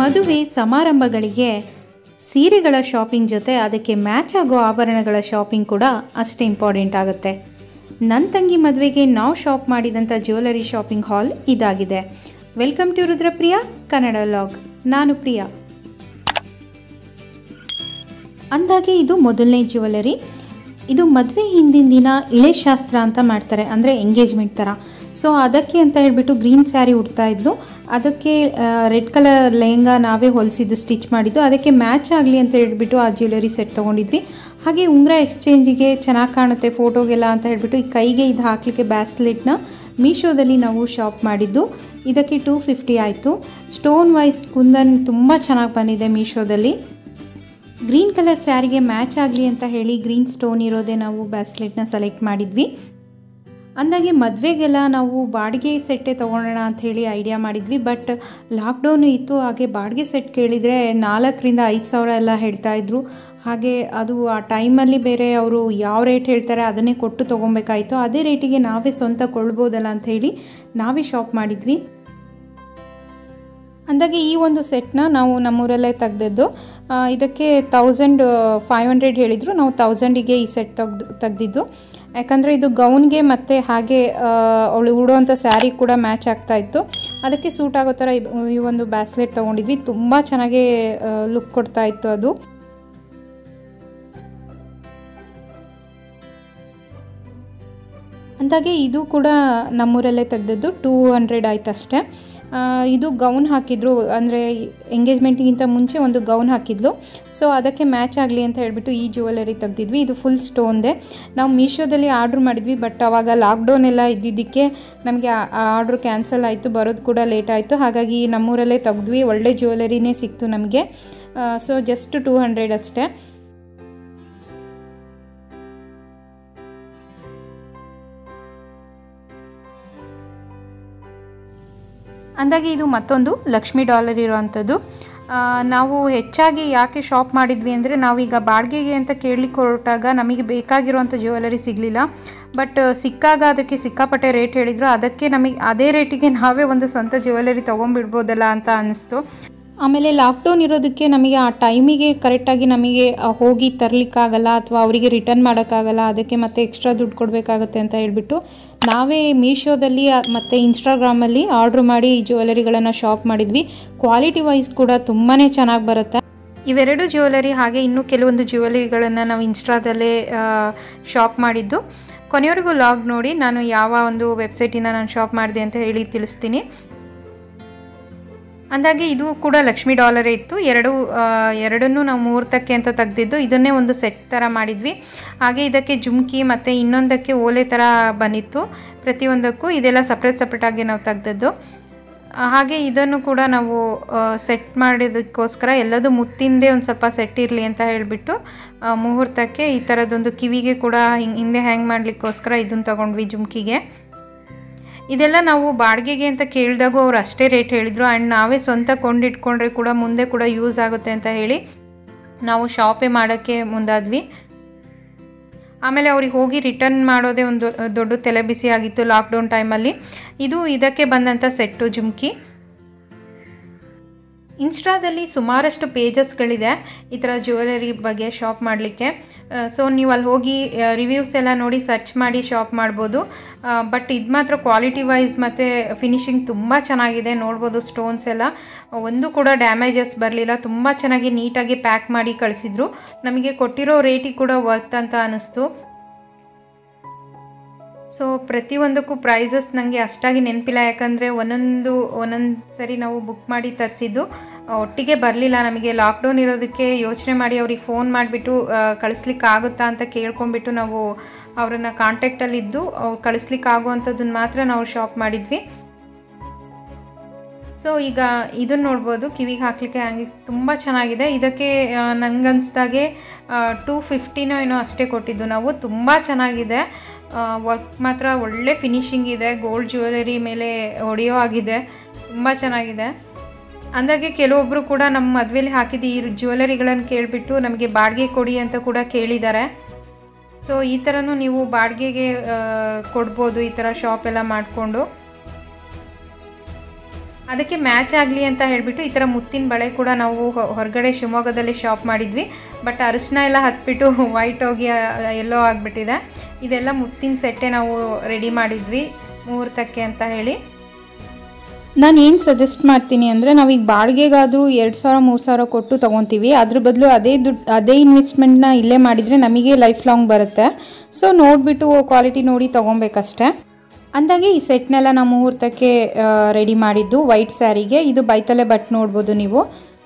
ಮದುವೆ ಸಮಾರಂಭಗಳಿಗೆ ಸೀರೆಗಳ ಶಾಪಿಂಗ್ ಜೊತೆ ಅದಕ್ಕೆ ಮ್ಯಾಚ್ ಆಗೋ ಆಭರಣಗಳ ಶಾಪಿಂಗ್ ಕೂಡ ಅಷ್ಟೇ ಇಂಪಾರ್ಟೆಂಟ್ ಆಗುತ್ತೆ ನನ್ನ ತಂಗಿ ಮದುವೆಗೆ ನಾವು ಶಾಪ್ ಮಾಡಿದಂಥ ಜ್ಯುವೆಲರಿ ಶಾಪಿಂಗ್ ಹಾಲ್ ಇದಾಗಿದೆ welcome to Rudrapriya Kannada vlog ನಾನು ಪ್ರಿಯಾ ಅಂದಾಗೆ ಇದು ಮೊದಲನೇ ಜ್ಯುವೆಲರಿ ಇದು ಮದುವೆ ಹಿಂದಿನ ದಿನ ಇಳೆ ಶಾಸ್ತ್ರ ಅಂತ ಮಾಡ್ತಾರೆ ಅಂದರೆ ಎಂಗೇಜ್ಮೆಂಟ್ ಥರ ಸೊ ಅದಕ್ಕೆ ಅಂತ ಹೇಳ್ಬಿಟ್ಟು ಗ್ರೀನ್ ಸ್ಯಾರಿ ಉಡ್ತಾ ಇದ್ಲು ಅದಕ್ಕೆ ರೆಡ್ ಕಲರ್ ಲೆಹಂಗಾ ನಾವೇ ಹೊಲಿಸಿದ್ದು ಸ್ಟಿಚ್ ಮಾಡಿದ್ದು ಅದಕ್ಕೆ ಮ್ಯಾಚ್ ಆಗಲಿ ಅಂತ ಹೇಳ್ಬಿಟ್ಟು ಆ ಜ್ಯುವೆಲರಿ ಸೆಟ್ ತೊಗೊಂಡಿದ್ವಿ ಹಾಗೆ ಉಂಗುರ ಎಕ್ಸ್ಚೇಂಜಿಗೆ ಚೆನ್ನಾಗಿ ಕಾಣುತ್ತೆ ಫೋಟೋಗೆಲ್ಲ ಅಂತ ಹೇಳ್ಬಿಟ್ಟು ಈ ಕೈಗೆ ಇದು ಹಾಕಲಿಕ್ಕೆ ಬ್ಯಾಸ್ಲೆಟ್ನ ಮೀಶೋದಲ್ಲಿ ನಾವು ಶಾಪ್ ಮಾಡಿದ್ದು ಇದಕ್ಕೆ ಟೂ ಫಿಫ್ಟಿ ಆಯಿತು ಸ್ಟೋನ್ ವೈಸ್ ಕುಂದನ್ ತುಂಬ ಚೆನ್ನಾಗಿ ಬಂದಿದೆ ಮೀಶೋದಲ್ಲಿ ಗ್ರೀನ್ ಕಲರ್ ಸ್ಯಾರಿಗೆ ಮ್ಯಾಚ್ ಆಗಲಿ ಅಂತ ಹೇಳಿ ಗ್ರೀನ್ ಸ್ಟೋನ್ ಇರೋದೇ ನಾವು ಬ್ಯಾಸ್ಲೆಟ್ನ ಸೆಲೆಕ್ಟ್ ಮಾಡಿದ್ವಿ ಅಂದಾಗೆ ಮದುವೆಗೆಲ್ಲ ನಾವು ಬಾಡಿಗೆ ಸೆಟ್ಟೇ ತೊಗೊಳೋಣ ಅಂತ ಹೇಳಿ ಐಡಿಯಾ ಮಾಡಿದ್ವಿ ಬಟ್ ಲಾಕ್ಡೌನು ಇತ್ತು ಹಾಗೆ ಬಾಡಿಗೆ ಸೆಟ್ ಕೇಳಿದರೆ ನಾಲ್ಕರಿಂದ ಐದು ಸಾವಿರ ಎಲ್ಲ ಹೇಳ್ತಾ ಇದ್ರು ಹಾಗೆ ಅದು ಆ ಟೈಮಲ್ಲಿ ಬೇರೆ ಅವರು ಯಾವ ರೇಟ್ ಹೇಳ್ತಾರೆ ಅದನ್ನೇ ಕೊಟ್ಟು ತೊಗೊಬೇಕಾಯಿತು ಅದೇ ರೇಟಿಗೆ ನಾವೇ ಸ್ವಂತ ಕೊಳ್ಬೋದಲ್ಲ ಅಂತ ಹೇಳಿ ನಾವೇ ಶಾಪ್ ಮಾಡಿದ್ವಿ ಅಂದಾಗೆ ಈ ಒಂದು ಸೆಟ್ನ ನಾವು ನಮ್ಮೂರಲ್ಲೇ ತೆಗ್ದದ್ದು ಇದಕ್ಕೆ ತೌಸಂಡ್ ಫೈವ್ ಹಂಡ್ರೆಡ್ ಹೇಳಿದರು ನಾವು ತೌಸಂಡಿಗೆ ಈ ಸೆಟ್ ತೆಗ್ದು ತೆಗ್ದಿದ್ದು ಯಾಕಂದರೆ ಇದು ಗೌನ್ಗೆ ಮತ್ತು ಹಾಗೆ ಅವಳು ಉಡೋವಂಥ ಸ್ಯಾರಿ ಕೂಡ ಮ್ಯಾಚ್ ಆಗ್ತಾ ಇತ್ತು ಅದಕ್ಕೆ ಸೂಟ್ ಆಗೋ ಥರ ಈ ಒಂದು ಬ್ಯಾಸ್ಲೆಟ್ ತೊಗೊಂಡಿದ್ವಿ ತುಂಬ ಚೆನ್ನಾಗಿ ಲುಕ್ ಕೊಡ್ತಾ ಇತ್ತು ಅದು ಅಂದಾಗೆ ಇದು ಕೂಡ ನಮ್ಮೂರಲ್ಲೇ ತೆಗ್ದದ್ದು ಟೂ ಹಂಡ್ರೆಡ್ ಆಯ್ತು ಅಷ್ಟೇ ಇದು ಗೌನ್ ಹಾಕಿದ್ರು ಅಂದರೆ ಎಂಗೇಜ್ಮೆಂಟಿಗಿಂತ ಮುಂಚೆ ಒಂದು ಗೌನ್ ಹಾಕಿದ್ಲು ಸೊ ಅದಕ್ಕೆ ಮ್ಯಾಚ್ ಆಗಲಿ ಅಂತ ಹೇಳ್ಬಿಟ್ಟು ಈ ಜ್ಯುವೆಲರಿ ತೆಗ್ದಿದ್ವಿ ಇದು ಫುಲ್ ಸ್ಟೋನ್ದೆ ನಾವು ಮೀಶೋದಲ್ಲಿ ಆರ್ಡ್ರ್ ಮಾಡಿದ್ವಿ ಬಟ್ ಆವಾಗ ಲಾಕ್ಡೌನ್ ಎಲ್ಲ ಇದ್ದಿದ್ದಕ್ಕೆ ನಮಗೆ ಆ ಆರ್ಡ್ರ್ ಕ್ಯಾನ್ಸಲ್ ಆಯಿತು ಬರೋದು ಕೂಡ ಲೇಟ್ ಆಯಿತು ಹಾಗಾಗಿ ನಮ್ಮೂರಲ್ಲೇ ತೆಗ್ದ್ವಿ ಒಳ್ಳೆ ಜ್ಯುವೆಲರಿನೇ ಸಿಕ್ತು ನಮಗೆ ಸೊ ಜಸ್ಟ್ ಟೂ ಹಂಡ್ರೆಡ್ ಅಷ್ಟೇ ಅಂದಾಗೆ ಇದು ಮತ್ತೊಂದು ಲಕ್ಷ್ಮಿ ಡಾಲರ್ ಇರೋವಂಥದ್ದು ನಾವು ಹೆಚ್ಚಾಗಿ ಯಾಕೆ ಶಾಪ್ ಮಾಡಿದ್ವಿ ಅಂದರೆ ನಾವೀಗ ಬಾಡಿಗೆಗೆ ಅಂತ ಕೇಳಲಿಕ್ಕೆ ಹೊರಟಾಗ ನಮಗೆ ಬೇಕಾಗಿರುವಂಥ ಜ್ಯುವೆಲರಿ ಸಿಗಲಿಲ್ಲ ಬಟ್ ಸಿಕ್ಕಾಗ ಅದಕ್ಕೆ ಸಿಕ್ಕಾಪಟ್ಟೆ ರೇಟ್ ಹೇಳಿದರು ಅದಕ್ಕೆ ನಮಗೆ ಅದೇ ರೇಟಿಗೆ ನಾವೇ ಒಂದು ಸ್ವಂತ ಜ್ಯುವೆಲರಿ ತೊಗೊಂಡ್ಬಿಡ್ಬೋದಲ್ಲ ಅಂತ ಅನ್ನಿಸ್ತು ಆಮೇಲೆ ಲಾಕ್ಡೌನ್ ಇರೋದಕ್ಕೆ ನಮಗೆ ಆ ಟೈಮಿಗೆ ಕರೆಕ್ಟಾಗಿ ನಮಗೆ ಹೋಗಿ ತರಲಿಕ್ಕಾಗಲ್ಲ ಅಥವಾ ಅವರಿಗೆ ರಿಟರ್ನ್ ಮಾಡೋಕ್ಕಾಗಲ್ಲ ಅದಕ್ಕೆ ಮತ್ತೆ ಎಕ್ಸ್ಟ್ರಾ ದುಡ್ಡು ಕೊಡಬೇಕಾಗುತ್ತೆ ಅಂತ ಹೇಳ್ಬಿಟ್ಟು ನಾವೇ ಮೀಶೋದಲ್ಲಿ ಮತ್ತು ಇನ್ಸ್ಟಾಗ್ರಾಮಲ್ಲಿ ಆರ್ಡ್ರ್ ಮಾಡಿ ಈ ಜ್ಯುವೆಲರಿಗಳನ್ನು ಶಾಪ್ ಮಾಡಿದ್ವಿ ಕ್ವಾಲಿಟಿ ವೈಸ್ ಕೂಡ ತುಂಬಾ ಚೆನ್ನಾಗಿ ಬರುತ್ತೆ ಇವೆರಡು ಜ್ಯುವೆಲರಿ ಹಾಗೆ ಇನ್ನೂ ಕೆಲವೊಂದು ಜ್ಯುವೆಲರಿಗಳನ್ನು ನಾವು ಇನ್ಸ್ಟಾದಲ್ಲೇ ಶಾಪ್ ಮಾಡಿದ್ದು ಕೊನೆಯವರೆಗೂ ಲಾಗ್ ನೋಡಿ ನಾನು ಯಾವ ಒಂದು ವೆಬ್ಸೈಟಿಂದ ನಾನು ಶಾಪ್ ಮಾಡಿದೆ ಅಂತ ಹೇಳಿ ತಿಳಿಸ್ತೀನಿ ಅಂದಾಗೆ ಇದು ಕೂಡ ಲಕ್ಷ್ಮಿ ಡಾಲರೇ ಇತ್ತು ಎರಡು ಎರಡನ್ನೂ ನಾವು ಮುಹೂರ್ತಕ್ಕೆ ಅಂತ ತೆಗ್ದಿದ್ದು ಇದನ್ನೇ ಒಂದು ಸೆಟ್ ಥರ ಮಾಡಿದ್ವಿ ಹಾಗೆ ಇದಕ್ಕೆ ಜುಮ್ಕಿ ಮತ್ತು ಇನ್ನೊಂದಕ್ಕೆ ಓಲೆ ಥರ ಬಂದಿತ್ತು ಪ್ರತಿಯೊಂದಕ್ಕೂ ಇದೆಲ್ಲ ಸಪ್ರೇಟ್ ಸಪ್ರೇಟಾಗಿ ನಾವು ತೆಗ್ದದ್ದು ಹಾಗೆ ಇದನ್ನು ಕೂಡ ನಾವು ಸೆಟ್ ಮಾಡಿದ್ದಕ್ಕೋಸ್ಕರ ಎಲ್ಲದೂ ಮುತ್ತಿಂದೇ ಒಂದು ಸ್ವಲ್ಪ ಸೆಟ್ ಇರಲಿ ಅಂತ ಹೇಳಿಬಿಟ್ಟು ಮುಹೂರ್ತಕ್ಕೆ ಈ ಥರದೊಂದು ಕಿವಿಗೆ ಕೂಡ ಹಿಂದೆ ಹ್ಯಾಂಗ್ ಮಾಡಲಿಕ್ಕೋಸ್ಕರ ಇದನ್ನು ತೊಗೊಂಡ್ವಿ ಜುಮ್ಕಿಗೆ ಇದೆಲ್ಲ ನಾವು ಬಾಡಿಗೆಗೆ ಅಂತ ಕೇಳಿದಾಗೂ ಅವ್ರು ಅಷ್ಟೇ ರೇಟ್ ಹೇಳಿದರು ಆ್ಯಂಡ್ ನಾವೇ ಸ್ವಂತ ಕೊಂಡಿಟ್ಕೊಂಡ್ರೆ ಕೂಡ ಮುಂದೆ ಕೂಡ ಯೂಸ್ ಆಗುತ್ತೆ ಅಂತ ಹೇಳಿ ನಾವು ಶಾಪೇ ಮಾಡೋಕ್ಕೆ ಮುಂದಾದ್ವಿ ಆಮೇಲೆ ಅವ್ರಿಗೆ ಹೋಗಿ ರಿಟರ್ನ್ ಮಾಡೋದೇ ಒಂದು ದೊಡ್ಡ ತಲೆ ಬಿಸಿ ಆಗಿತ್ತು ಲಾಕ್ಡೌನ್ ಟೈಮಲ್ಲಿ ಇದು ಇದಕ್ಕೆ ಬಂದಂಥ ಸೆಟ್ಟು ಜುಮ್ಕಿ ಇನ್ಸ್ಟಾದಲ್ಲಿ ಸುಮಾರಷ್ಟು ಪೇಜಸ್ಗಳಿದೆ ಈ ಥರ ಜ್ಯುವೆಲರಿ ಬಗ್ಗೆ ಶಾಪ್ ಮಾಡಲಿಕ್ಕೆ ಸೊ ನೀವು ಅಲ್ಲಿ ಹೋಗಿ ರಿವ್ಯೂಸ್ ಎಲ್ಲ ನೋಡಿ ಸರ್ಚ್ ಮಾಡಿ ಶಾಪ್ ಮಾಡ್ಬೋದು ಬಟ್ ಇದು ಮಾತ್ರ ಕ್ವಾಲಿಟಿ ವೈಸ್ ಮತ್ತು ಫಿನಿಶಿಂಗ್ ತುಂಬ ಚೆನ್ನಾಗಿದೆ ನೋಡ್ಬೋದು ಸ್ಟೋನ್ಸ್ ಎಲ್ಲ ಒಂದು ಕೂಡ ಡ್ಯಾಮೇಜಸ್ ಬರಲಿಲ್ಲ ತುಂಬ ಚೆನ್ನಾಗಿ ನೀಟಾಗಿ ಪ್ಯಾಕ್ ಮಾಡಿ ಕಳಿಸಿದ್ರು ನಮಗೆ ಕೊಟ್ಟಿರೋ ರೇಟಿಗೆ ಕೂಡ ವರ್ತ್ ಅಂತ ಅನ್ನಿಸ್ತು ಸೊ ಪ್ರತಿಯೊಂದಕ್ಕೂ ಪ್ರೈಸಸ್ ನನಗೆ ಅಷ್ಟಾಗಿ ನೆನಪಿಲ್ಲ ಯಾಕಂದರೆ ಒಂದೊಂದು ಒಂದೊಂದು ಸರಿ ನಾವು ಬುಕ್ ಮಾಡಿ ತರಿಸಿದ್ದು ಒಟ್ಟಿಗೆ ಬರಲಿಲ್ಲ ನಮಗೆ ಲಾಕ್ಡೌನ್ ಇರೋದಕ್ಕೆ ಯೋಚನೆ ಮಾಡಿ ಅವ್ರಿಗೆ ಫೋನ್ ಮಾಡಿಬಿಟ್ಟು ಕಳಿಸ್ಲಿಕ್ಕೆ ಆಗುತ್ತಾ ಅಂತ ಕೇಳ್ಕೊಂಬಿಟ್ಟು ನಾವು ಅವರನ್ನು ಕಾಂಟ್ಯಾಕ್ಟಲ್ಲಿದ್ದು ಅವ್ರು ಕಳಿಸ್ಲಿಕ್ಕೆ ಆಗುವಂಥದ್ದನ್ನು ಮಾತ್ರ ನಾವು ಶಾಪ್ ಮಾಡಿದ್ವಿ ಸೊ ಈಗ ಇದನ್ನು ನೋಡ್ಬೋದು ಕಿವಿಗೆ ಹಾಕಲಿಕ್ಕೆ ಹ್ಯಾಂಗಿಸ್ ತುಂಬ ಚೆನ್ನಾಗಿದೆ ಇದಕ್ಕೆ ನನಗನ್ಸ್ದಾಗೆ ಟೂ ಫಿಫ್ಟಿನೋ ಏನೋ ಅಷ್ಟೇ ಕೊಟ್ಟಿದ್ದು ನಾವು ತುಂಬ ಚೆನ್ನಾಗಿದೆ ವರ್ಕ್ ಮಾತ್ರ ಒಳ್ಳೆ ಫಿನಿಶಿಂಗ್ ಇದೆ ಗೋಲ್ಡ್ ಜ್ಯುವೆಲರಿ ಮೇಲೆ ಹೊಡೆಯೋ ಆಗಿದೆ ತುಂಬ ಚೆನ್ನಾಗಿದೆ ಅಂದಾಗೆ ಕೆಲವೊಬ್ಬರು ಕೂಡ ನಮ್ಮ ಮದುವೆಲಿ ಹಾಕಿದ ಈ ಜ್ಯುವೆಲರಿಗಳನ್ನು ಕೇಳಿಬಿಟ್ಟು ನಮಗೆ ಬಾಡಿಗೆ ಕೊಡಿ ಅಂತ ಕೂಡ ಕೇಳಿದ್ದಾರೆ ಸೊ ಈ ಥರನೂ ನೀವು ಬಾಡಿಗೆಗೆ ಕೊಡ್ಬೋದು ಈ ಥರ ಶಾಪ್ ಎಲ್ಲ ಮಾಡಿಕೊಂಡು ಅದಕ್ಕೆ ಮ್ಯಾಚ್ ಆಗಲಿ ಅಂತ ಹೇಳಿಬಿಟ್ಟು ಈ ಥರ ಮುತ್ತಿನ ಬಳೆ ಕೂಡ ನಾವು ಹೊ- ಹೊರಗಡೆ ಶಿವಮೊಗ್ಗದಲ್ಲಿ ಶಾಪ್ ಮಾಡಿದ್ವಿ ಬಟ್ ಅರಿಶಿನ ಎಲ್ಲ ಹತ್ಬಿಟ್ಟು ವೈಟ್ ಹೋಗಿ ಎಲ್ಲೋ ಆಗಿಬಿಟ್ಟಿದೆ ಇದೆಲ್ಲ ಮುತ್ತಿನ ಸೆಟ್ಟೆ ನಾವು ರೆಡಿ ಮಾಡಿದ್ವಿ ಮುಹೂರ್ತಕ್ಕೆ ಅಂತ ಹೇಳಿ ನಾನು ಏನು ಸಜೆಸ್ಟ್ ಮಾಡ್ತೀನಿ ಅಂದರೆ ನಾವೀಗ ಬಾಡಿಗೆಗಾದರೂ ಎರಡು ಸಾವಿರ ಮೂರು ಸಾವಿರ ಕೊಟ್ಟು ತೊಗೊತೀವಿ ಅದ್ರ ಬದಲು ಅದೇ ದುಡ್ಡು ಅದೇ ಇನ್ವೆಸ್ಟ್ಮೆಂಟ್ನ ಇಲ್ಲೇ ಮಾಡಿದರೆ ನಮಗೆ ಲೈಫ್ ಲಾಂಗ್ ಬರುತ್ತೆ ಸೊ ನೋಡಿಬಿಟ್ಟು ಕ್ವಾಲಿಟಿ ನೋಡಿ ತೊಗೊಬೇಕಷ್ಟೆ ಅಂದಾಗೆ ಈ ಸೆಟ್ನೆಲ್ಲ ನಾವು ಮುಹೂರ್ತಕ್ಕೆ ರೆಡಿ ಮಾಡಿದ್ದು ವೈಟ್ ಸ್ಯಾರಿಗೆ ಇದು ಬೈತಲೆ ಬಟ್ ನೋಡ್ಬೋದು ನೀವು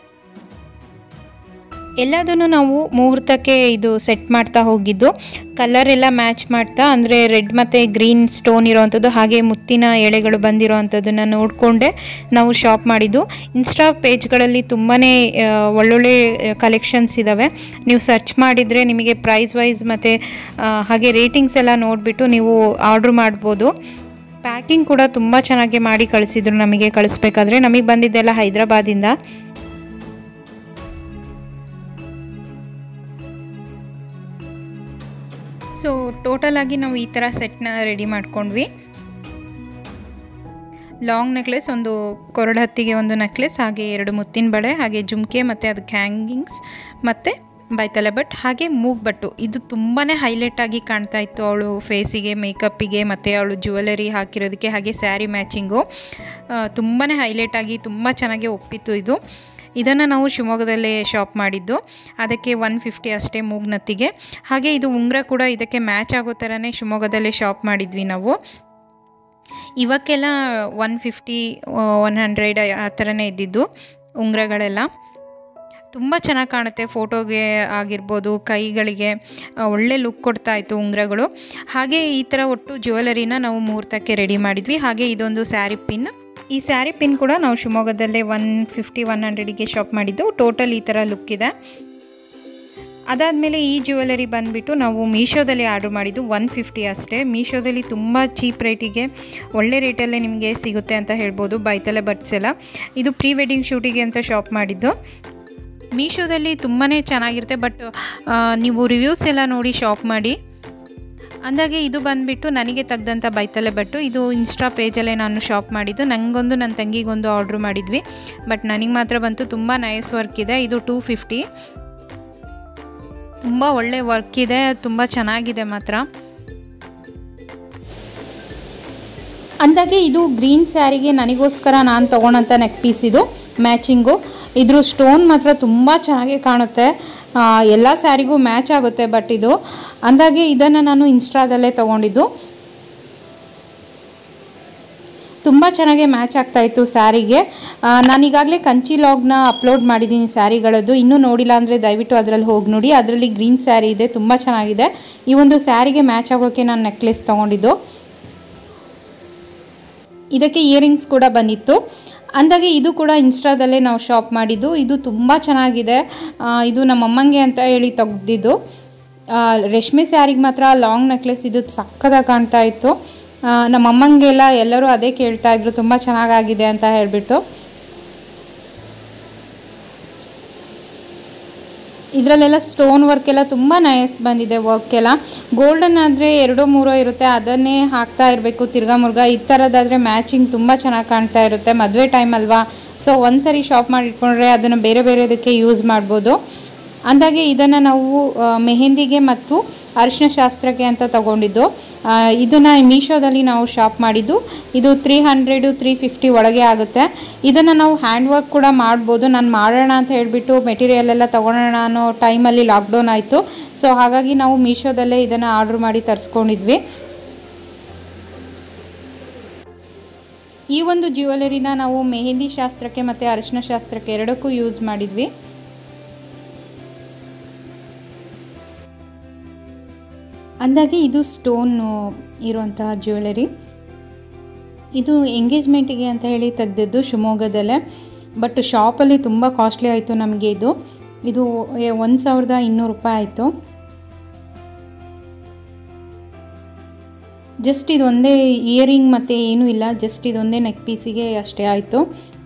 ಎಲ್ಲದನ್ನು ನಾವು ಮುಹೂರ್ತಕ್ಕೆ ಇದು ಸೆಟ್ ಮಾಡ್ತಾ ಹೋಗಿದ್ದು ಕಲರ್ ಎಲ್ಲ ಮ್ಯಾಚ್ ಮಾಡ್ತಾ ಅಂದರೆ ರೆಡ್ ಮತ್ತು ಗ್ರೀನ್ ಸ್ಟೋನ್ ಇರೋವಂಥದ್ದು ಹಾಗೆ ಮುತ್ತಿನ ಎಳೆಗಳು ಬಂದಿರೋ ಅಂಥದ್ದನ್ನು ನೋಡಿಕೊಂಡೆ ನಾವು ಶಾಪ್ ಮಾಡಿದ್ದು ಇನ್ಸ್ಟಾ ಪೇಜ್ಗಳಲ್ಲಿ ತುಂಬಾ ಒಳ್ಳೊಳ್ಳೆ ಕಲೆಕ್ಷನ್ಸ್ ಇದ್ದಾವೆ ನೀವು ಸರ್ಚ್ ಮಾಡಿದರೆ ನಿಮಗೆ ಪ್ರೈಸ್ ವೈಸ್ ಮತ್ತು ಹಾಗೆ ರೇಟಿಂಗ್ಸ್ ಎಲ್ಲ ನೋಡಿಬಿಟ್ಟು ನೀವು ಆರ್ಡ್ರ್ ಮಾಡ್ಬೋದು ಪ್ಯಾಕಿಂಗ್ ಕೂಡ ತುಂಬ ಚೆನ್ನಾಗಿ ಮಾಡಿ ಕಳಿಸಿದ್ರು ನಮಗೆ ಕಳಿಸ್ಬೇಕಾದ್ರೆ ನಮಗೆ ಬಂದಿದ್ದೆಲ್ಲ ಹೈದ್ರಾಬಾದಿಂದ ಸೊ ಟೋಟಲ್ ಆಗಿ ನಾವು ಈ ಥರ ಸೆಟ್ನ ರೆಡಿ ಮಾಡ್ಕೊಂಡ್ವಿ ಲಾಂಗ್ ನೆಕ್ಲೆಸ್ ಒಂದು ಕೊರಡು ಹತ್ತಿಗೆ ಒಂದು ನೆಕ್ಲೆಸ್ ಹಾಗೆ ಎರಡು ಮುತ್ತಿನ ಬಳೆ ಹಾಗೆ ಜುಮ್ಕೆ ಮತ್ತು ಅದಕ್ಕೆ ಹ್ಯಾಂಗಿಂಗ್ಸ್ ಮತ್ತು ಬೈತಲೆ ಬಟ್ ಹಾಗೆ ಮೂಗ್ ಬಟ್ಟು ಇದು ತುಂಬಾ ಹೈಲೈಟ್ ಆಗಿ ಕಾಣ್ತಾ ಇತ್ತು ಅವಳು ಫೇಸಿಗೆ ಮೇಕಪ್ಪಿಗೆ ಮತ್ತು ಅವಳು ಜ್ಯುವೆಲರಿ ಹಾಕಿರೋದಕ್ಕೆ ಹಾಗೆ ಸ್ಯಾರಿ ಮ್ಯಾಚಿಂಗು ತುಂಬಾ ಹೈಲೈಟ್ ಆಗಿ ತುಂಬ ಚೆನ್ನಾಗಿ ಒಪ್ಪಿತ್ತು ಇದು ಇದನ್ನು ನಾವು ಶಿವಮೊಗ್ಗದಲ್ಲೇ ಶಾಪ್ ಮಾಡಿದ್ದು ಅದಕ್ಕೆ ಒನ್ ಫಿಫ್ಟಿ ಅಷ್ಟೇ ಮೂಗ್ನತ್ತಿಗೆ ಹಾಗೆ ಇದು ಉಂಗುರ ಕೂಡ ಇದಕ್ಕೆ ಮ್ಯಾಚ್ ಆಗೋ ಥರನೇ ಶಿವಮೊಗ್ಗದಲ್ಲೇ ಶಾಪ್ ಮಾಡಿದ್ವಿ ನಾವು ಇವಕ್ಕೆಲ್ಲ ಒನ್ ಫಿಫ್ಟಿ ಒನ್ ಹಂಡ್ರೆಡ್ ಆ ಥರನೇ ಇದ್ದಿದ್ದು ಉಂಗುರಗಳೆಲ್ಲ ತುಂಬ ಚೆನ್ನಾಗಿ ಕಾಣುತ್ತೆ ಫೋಟೋಗೆ ಆಗಿರ್ಬೋದು ಕೈಗಳಿಗೆ ಆ, ಒಳ್ಳೆ ಲುಕ್ ಕೊಡ್ತಾ ಇತ್ತು ಉಂಗುರಗಳು ಹಾಗೆ ಈ ಥರ ಒಟ್ಟು ಜ್ಯುವೆಲರಿನ ನಾವು ಮುಹೂರ್ತಕ್ಕೆ ರೆಡಿ ಮಾಡಿದ್ವಿ ಹಾಗೆ ಇದೊಂದು ಸ್ಯಾರಿ ಪಿನ್ ಈ ಸ್ಯಾರಿ ಪಿನ್ ಕೂಡ ನಾವು ಶಿವಮೊಗ್ಗದಲ್ಲೇ ಒನ್ ಫಿಫ್ಟಿ ಒನ್ ಹಂಡ್ರೆಡಿಗೆ ಶಾಪ್ ಮಾಡಿದ್ದು ಟೋಟಲ್ ಈ ಥರ ಲುಕ್ ಇದೆ ಅದಾದಮೇಲೆ ಈ ಜ್ಯುವೆಲರಿ ಬಂದುಬಿಟ್ಟು ನಾವು ಮೀಶೋದಲ್ಲಿ ಆರ್ಡ್ರ್ ಮಾಡಿದ್ದು ಒನ್ ಫಿಫ್ಟಿ ಅಷ್ಟೇ ಮೀಶೋದಲ್ಲಿ ತುಂಬ ಚೀಪ್ ರೇಟಿಗೆ ಒಳ್ಳೆ ರೇಟಲ್ಲೇ ನಿಮಗೆ ಸಿಗುತ್ತೆ ಅಂತ ಹೇಳ್ಬೋದು ಬೈತಲೆ ಬಟ್ಸ್ ಎಲ್ಲ ಇದು ಪ್ರೀ ವೆಡ್ಡಿಂಗ್ ಶೂಟಿಗೆ ಅಂತ ಶಾಪ್ ಮಾಡಿದ್ದು ಮೀಶೋದಲ್ಲಿ ತುಂಬಾ ಚೆನ್ನಾಗಿರುತ್ತೆ ಬಟ್ ನೀವು ರಿವ್ಯೂಸ್ ಎಲ್ಲ ನೋಡಿ ಶಾಪ್ ಮಾಡಿ ಅಂದಾಗೆ ಇದು ಬಂದುಬಿಟ್ಟು ನನಗೆ ತೆಗ್ದಂಥ ಬೈತಲೆ ಬಟ್ಟು ಇದು ಇನ್ಸ್ಟಾ ಪೇಜಲ್ಲೇ ನಾನು ಶಾಪ್ ಮಾಡಿದ್ದು ನನಗೊಂದು ನನ್ನ ತಂಗಿಗೊಂದು ಆರ್ಡ್ರ್ ಮಾಡಿದ್ವಿ ಬಟ್ ನನಗೆ ಮಾತ್ರ ಬಂತು ತುಂಬ ನೈಸ್ ವರ್ಕ್ ಇದೆ ಇದು ಟೂ ಫಿಫ್ಟಿ ತುಂಬ ಒಳ್ಳೆ ವರ್ಕ್ ಇದೆ ತುಂಬ ಚೆನ್ನಾಗಿದೆ ಮಾತ್ರ ಅಂದಾಗೆ ಇದು ಗ್ರೀನ್ ಸ್ಯಾರಿಗೆ ನನಗೋಸ್ಕರ ನಾನು ತೊಗೊಳಂಥ ನೆಕ್ ಪೀಸ್ ಇದು ಮ್ಯಾಚಿಂಗು ಇದ್ರ ಸ್ಟೋನ್ ಮಾತ್ರ ತುಂಬ ಚೆನ್ನಾಗಿ ಕಾಣುತ್ತೆ ಎಲ್ಲ ಸ್ಯಾರಿಗೂ ಮ್ಯಾಚ್ ಆಗುತ್ತೆ ಬಟ್ ಇದು ಅಂದಾಗೆ ಇದನ್ನು ನಾನು ಇನ್ಸ್ಟಾದಲ್ಲೇ ತೊಗೊಂಡಿದ್ದು ತುಂಬ ಚೆನ್ನಾಗಿ ಮ್ಯಾಚ್ ಆಗ್ತಾಯಿತ್ತು ಸ್ಯಾರಿಗೆ ನಾನೀಗಾಗಲೇ ಕಂಚಿ ಲಾಗ್ನ ಅಪ್ಲೋಡ್ ಮಾಡಿದ್ದೀನಿ ಸ್ಯಾರಿಗಳದ್ದು ಇನ್ನೂ ನೋಡಿಲ್ಲ ಅಂದರೆ ದಯವಿಟ್ಟು ಅದರಲ್ಲಿ ಹೋಗಿ ನೋಡಿ ಅದರಲ್ಲಿ ಗ್ರೀನ್ ಸ್ಯಾರಿ ಇದೆ ತುಂಬ ಚೆನ್ನಾಗಿದೆ ಈ ಒಂದು ಸ್ಯಾರಿಗೆ ಮ್ಯಾಚ್ ಆಗೋಕ್ಕೆ ನಾನು ನೆಕ್ಲೆಸ್ ತೊಗೊಂಡಿದ್ದು ಇದಕ್ಕೆ ಇಯರಿಂಗ್ಸ್ ಕೂಡ ಬಂದಿತ್ತು ಅಂದಾಗೆ ಇದು ಕೂಡ ಇನ್ಸ್ಟಾದಲ್ಲೇ ನಾವು ಶಾಪ್ ಮಾಡಿದ್ದು ಇದು ತುಂಬ ಚೆನ್ನಾಗಿದೆ ಆ, ಇದು ನಮ್ಮ ಅಮ್ಮಂಗೆ ಅಂತ ಹೇಳಿ ತೆಗ್ದಿದ್ದು ಆ, ರೇಷ್ಮೆ ಸ್ಯಾರಿಗೆ ಮಾತ್ರ ಲಾಂಗ್ ನೆಕ್ಲೆಸ್ ಇದು ಸಕ್ಕದಾಗಿ ಕಾಣ್ತಾ ಇತ್ತು ಆ, ನಮ್ಮ ಅಮ್ಮಂಗೆಲ್ಲ ಎಲ್ಲರೂ ಅದೇ ಕೇಳ್ತಾ ಇದ್ರು ತುಂಬ ಚೆನ್ನಾಗಾಗಿದೆ ಅಂತ ಹೇಳಿಬಿಟ್ಟು ಇದರಲ್ಲೆಲ್ಲ ಸ್ಟೋನ್ ವರ್ಕ್ ಎಲ್ಲ ತುಂಬ ನೈಸ್ ಬಂದಿದೆ ವರ್ಕ್ ಎಲ್ಲ ಗೋಲ್ಡನ್ ಆದರೆ ಎರಡೋ ಮೂರೋ ಇರುತ್ತೆ ಅದನ್ನೇ ಹಾಕ್ತಾ ಇರಬೇಕು ತಿರ್ಗಾ ಮುರ್ಗಾ ಈ ಥರದ್ದಾದರೆ ಮ್ಯಾಚಿಂಗ್ ತುಂಬ ಚೆನ್ನಾಗಿ ಕಾಣ್ತಾ ಇರುತ್ತೆ ಮದುವೆ ಟೈಮ್ ಅಲ್ವಾ ಸೊ ಒಂದ್ಸರಿ ಶಾಪ್ ಮಾಡಿಟ್ಕೊಂಡ್ರೆ ಅದನ್ನು ಬೇರೆ ಬೇರೆದಕ್ಕೆ ಯೂಸ್ ಮಾಡ್ಬೋದು ಅಂದಾಗೆ ಇದನ್ನು ನಾವು ಆ, ಮೆಹಂದಿಗೆ ಮತ್ತು ಅರಿಶಿನ ಶಾಸ್ತ್ರಕ್ಕೆ ಅಂತ ತಗೊಂಡಿದ್ದು ಇದನ್ನು ಮೀಶೋದಲ್ಲಿ ನಾವು ಶಾಪ್ ಮಾಡಿದ್ದು ಇದು ತ್ರೀ ಹಂಡ್ರೆಡು ತ್ರೀ ಫಿಫ್ಟಿ ಒಳಗೆ ಆಗುತ್ತೆ ಇದನ್ನು ನಾವು ಹ್ಯಾಂಡ್ ವರ್ಕ್ ಕೂಡ ಮಾಡ್ಬೋದು ನಾನು ಮಾಡೋಣ ಅಂತ ಹೇಳಿಬಿಟ್ಟು ಮೆಟೀರಿಯಲ್ ಎಲ್ಲ ತೊಗೊಳೋಣ ಅನ್ನೋ ಟೈಮಲ್ಲಿ ಲಾಕ್ಡೌನ್ ಆಯಿತು ಸೊ ಹಾಗಾಗಿ ನಾವು ಮೀಶೋದಲ್ಲೇ ಇದನ್ನು ಆರ್ಡ್ರ್ ಮಾಡಿ ತರಿಸ್ಕೊಂಡಿದ್ವಿ ಈ ಒಂದು ಜ್ಯುವೆಲರಿನ ನಾವು ಮೆಹಂದಿ ಶಾಸ್ತ್ರಕ್ಕೆ ಮತ್ತು ಅರಿಶಿನ ಶಾಸ್ತ್ರಕ್ಕೆ ಎರಡಕ್ಕೂ ಯೂಸ್ ಮಾಡಿದ್ವಿ ಅಂದಾಗೆ ಇದು ಸ್ಟೋನ್ ಇರುವಂತಹ ಜ್ಯುವೆಲರಿ ಇದು ಎಂಗೇಜ್ಮೆಂಟಿಗೆ ಅಂತ ಹೇಳಿ ತೆಗೆದಿದ್ದು ಶಿವಮೊಗ್ಗದಲ್ಲೇ ಬಟ್ ಶಾಪಲ್ಲಿ ತುಂಬ ಕಾಸ್ಟ್ಲಿ ಆಯಿತು ನಮಗೆ ಇದು ಇದು ಒಂದು ಸಾವಿರದ ಇನ್ನೂರು ರೂಪಾಯಿ ಆಯಿತು ಜಸ್ಟ್ ಇದೊಂದೇ ಇಯರಿಂಗ್ ಮತ್ತು ಏನೂ ಇಲ್ಲ ಜಸ್ಟ್ ಇದೊಂದೇ ನೆಕ್ ಪೀಸಿಗೆ ಅಷ್ಟೇ ಆಯಿತು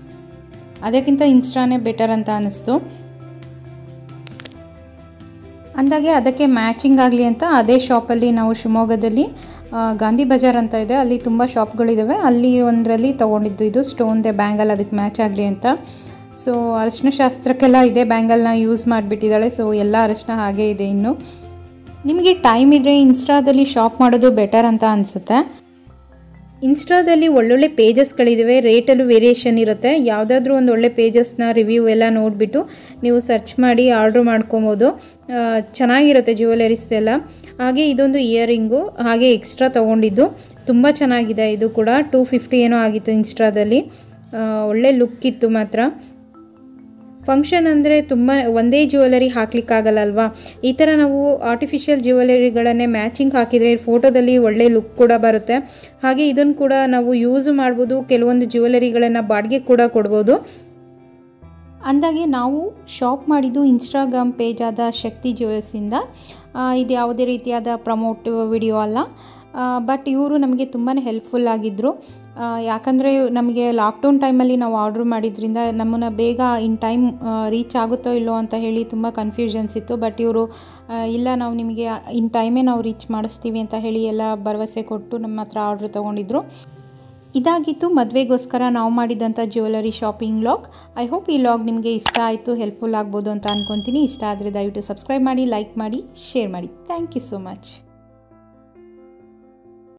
ಅದಕ್ಕಿಂತ ಇನ್ಸ್ಟಾನೇ ಬೆಟರ್ ಅಂತ ಅನ್ನಿಸ್ತು ಅಂದಾಗೆ ಅದಕ್ಕೆ ಮ್ಯಾಚಿಂಗ್ ಆಗಲಿ ಅಂತ ಅದೇ ಶಾಪಲ್ಲಿ ನಾವು ಶಿವಮೊಗ್ಗದಲ್ಲಿ ಆ, ಗಾಂಧಿ ಬಜಾರ್ ಅಂತ ಇದೆ ಅಲ್ಲಿ ತುಂಬ ಶಾಪ್ಗಳಿದ್ದಾವೆ ಅಲ್ಲಿ ಒಂದರಲ್ಲಿ ತೊಗೊಂಡಿದ್ದು ಇದು ಸ್ಟೋನ್ದೆ ಬ್ಯಾಂಗಲ್ ಅದಕ್ಕೆ ಮ್ಯಾಚ್ ಆಗಲಿ ಅಂತ ಸೊ ಅರಿಶಿನ ಶಾಸ್ತ್ರಕ್ಕೆಲ್ಲ ಇದೇ ಬ್ಯಾಂಗಲ್ನ ಯೂಸ್ ಮಾಡಿಬಿಟ್ಟಿದ್ದಾಳೆ ಸೊ ಎಲ್ಲ ಅರಿಶಿನ ಹಾಗೇ ಇದೆ ಇನ್ನು ನಿಮಗೆ ಟೈಮ್ ಇದ್ದರೆ ಇನ್ಸ್ಟಾದಲ್ಲಿ ಶಾಪ್ ಮಾಡೋದು ಬೆಟರ್ ಅಂತ ಅನಿಸುತ್ತೆ ಇನ್ಸ್ಟಾದಲ್ಲಿ ಒಳ್ಳೊಳ್ಳೆ ಪೇಜಸ್ಗಳಿದ್ದಾವೆ ರೇಟಲ್ಲೂ ವೇರಿಯೇಷನ್ ಇರುತ್ತೆ ಯಾವುದಾದ್ರೂ ಒಂದು ಒಳ್ಳೆ ಪೇಜಸ್ನ ರಿವ್ಯೂ ಎಲ್ಲ ನೋಡಿಬಿಟ್ಟು ನೀವು ಸರ್ಚ್ ಮಾಡಿ ಆರ್ಡ್ರ್ ಮಾಡ್ಕೊಬೋದು ಆ, ಚೆನ್ನಾಗಿರುತ್ತೆ ಜ್ಯುವೆಲರೀಸ್ ಎಲ್ಲ ಹಾಗೆ ಇದೊಂದು ಇಯರಿಂಗು ಹಾಗೆ ಎಕ್ಸ್ಟ್ರಾ ತೊಗೊಂಡಿದ್ದು ತುಂಬ ಚೆನ್ನಾಗಿದೆ ಇದು ಕೂಡ ಟೂ ಫಿಫ್ಟಿ ಏನೋ ಆಗಿತ್ತು ಇನ್ಸ್ಟಾದಲ್ಲಿ ಆ, ಒಳ್ಳೆ ಲುಕ್ ಇತ್ತು ಮಾತ್ರ ಫಂಕ್ಷನ್ ಅಂದರೆ ತುಂಬ ಒಂದೇ ಜ್ಯುವೆಲರಿ ಹಾಕ್ಲಿಕ್ಕಾಗಲ್ಲ ಅಲ್ವಾ ಈ ಥರ ನಾವು ಆರ್ಟಿಫಿಷಿಯಲ್ ಜ್ಯುವೆಲರಿಗಳನ್ನೇ ಮ್ಯಾಚಿಂಗ್ ಹಾಕಿದರೆ ಫೋಟೋದಲ್ಲಿ ಒಳ್ಳೆ ಲುಕ್ ಕೂಡ ಬರುತ್ತೆ ಹಾಗೆ ಇದನ್ನು ಕೂಡ ನಾವು ಯೂಸ್ ಮಾಡ್ಬೋದು ಕೆಲವೊಂದು ಜ್ಯುವೆಲರಿಗಳನ್ನು ಬಾಡಿಗೆ ಕೂಡ ಕೊಡ್ಬೋದು ಅಂದಾಗೆ ನಾವು ಶಾಪ್ ಮಾಡಿದ್ದು ಇನ್ಸ್ಟಾಗ್ರಾಮ್ ಪೇಜ್ ಆದ ಶಕ್ತಿ ಜ್ಯುವೆಲ್ಸಿಂದ ಆ, ಇದು ಯಾವುದೇ ರೀತಿಯಾದ ಪ್ರಮೋಟ್ ವಿಡಿಯೋ ಅಲ್ಲ ಬಟ್ ಇವರು ನಮಗೆ ತುಂಬಾ ಹೆಲ್ಪ್ಫುಲ್ ಆಗಿದ್ದರು ಯಾಕಂದರೆ ನಮಗೆ ಲಾಕ್ಡೌನ್ ಟೈಮಲ್ಲಿ ನಾವು ಆರ್ಡ್ರ್ ಮಾಡಿದ್ರಿಂದ ನಮ್ಮನ್ನು ಬೇಗ ಇನ್ ಟೈಮ್ ರೀಚ್ ಆಗುತ್ತೋ ಇಲ್ಲೋ ಅಂತ ಹೇಳಿ ತುಂಬ ಕನ್ಫ್ಯೂಷನ್ಸ್ ಇತ್ತು ಬಟ್ ಇವರು ಇಲ್ಲ ನಾವು ನಿಮಗೆ ಇನ್ ಟೈಮೇ ನಾವು ರೀಚ್ ಮಾಡಿಸ್ತೀವಿ ಅಂತ ಹೇಳಿ ಎಲ್ಲ ಭರವಸೆ ಕೊಟ್ಟು ನಮ್ಮ ಹತ್ರ ಆರ್ಡ್ರ್ ತೊಗೊಂಡಿದ್ರು ಇದಾಗಿತ್ತು ಮದುವೆಗೋಸ್ಕರ ನಾವು ಮಾಡಿದಂಥ jewellery shopping vlog I hope ಈ ಲಾಗ್ ನಿಮಗೆ ಇಷ್ಟ ಆಯಿತು ಹೆಲ್ಪ್ಫುಲ್ ಆಗ್ಬೋದು ಅಂತ ಅನ್ಕೊತೀನಿ ಇಷ್ಟ ಆದರೆ ದಯವಿಟ್ಟು ಸಬ್ಸ್ಕ್ರೈಬ್ ಮಾಡಿ ಲೈಕ್ ಮಾಡಿ ಶೇರ್ ಮಾಡಿ ಥ್ಯಾಂಕ್ ಯು ಸೋ ಮಚ್